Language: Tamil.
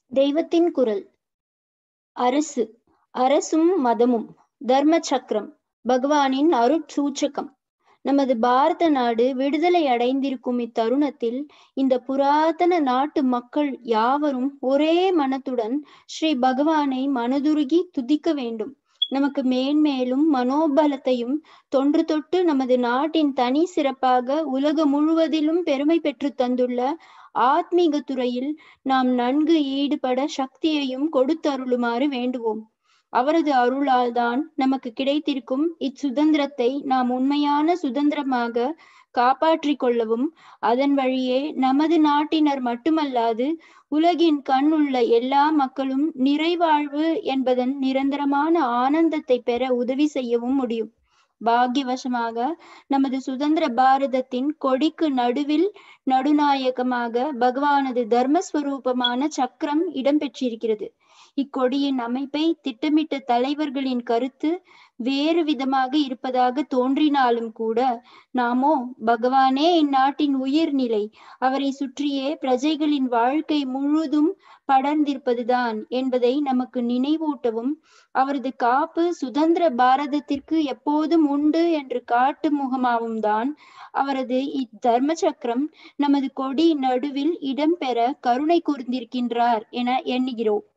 தெய்வத்தின் குரல் அரசு அரசும் மதமும் தர்ம சக்கரம் பகவானின் அருட்சூச்சகம் நமது பாரத நாடு விடுதலை அடைந்திருக்கும் இத்தருணத்தில் இந்த புராதன நாட்டு மக்கள் யாவரும் ஒரே மனத்துடன் ஸ்ரீ பகவானை மனதுருகி துதிக்க வேண்டும் நமக்கு மேன்மேலும் மனோபலத்தையும் தொன்று தொட்டு நமது நாட்டின் தனி சிறப்பாக உலகம் முழுவதிலும் பெருமை பெற்று தந்துள்ள ஆத்மீக துறையில் நாம் நன்கு ஈடுபட சக்தியையும் கொடுத்தருளுமாறு வேண்டுவோம் அவரது அருளால் தான் நமக்கு கிடைத்திருக்கும் இச்சுதந்திரத்தை நாம் உண்மையான சுதந்திரமாக காப்பாற்றிக் கொள்ளவும் அதன் வழியே நமது நாட்டினர் மட்டுமல்லாது உலகின் கண் உள்ள எல்லா மக்களும் நிறைவாழ்வு என்பதன் நிரந்தரமான ஆனந்தத்தை பெற உதவி செய்யவும் முடியும் பாக்கியவசமாக நமது சுதந்திர பாரதத்தின் கொடிக்கு நடுவில் நடுநாயகமாக பகவானது தர்மஸ்வரூபமான சக்கரம் இடம்பெற்றிருக்கிறது இக்கொடியின் அமைப்பை திட்டமிட்ட தலைவர்களின் கருத்து வேறு விதமாக இருப்பதாக தோன்றினாலும் கூட நாமோ பகவானே இந்நாட்டின் உயிர்நிலை அவரை சுற்றியே பிரஜைகளின் வாழ்க்கை முழுதும் படர்ந்திருப்பதுதான் என்பதை நமக்கு நினைவூட்டவும் அவரது காப்பு சுதந்திர பாரதத்திற்கு எப்போதும் உண்டு என்று காட்டு முகமாவும் தான் அவரது இத்தர்ம சக்கரம் நமது கொடி நடுவில் இடம்பெற கருணை கூர்ந்திருக்கின்றார் என எண்ணுகிறோம்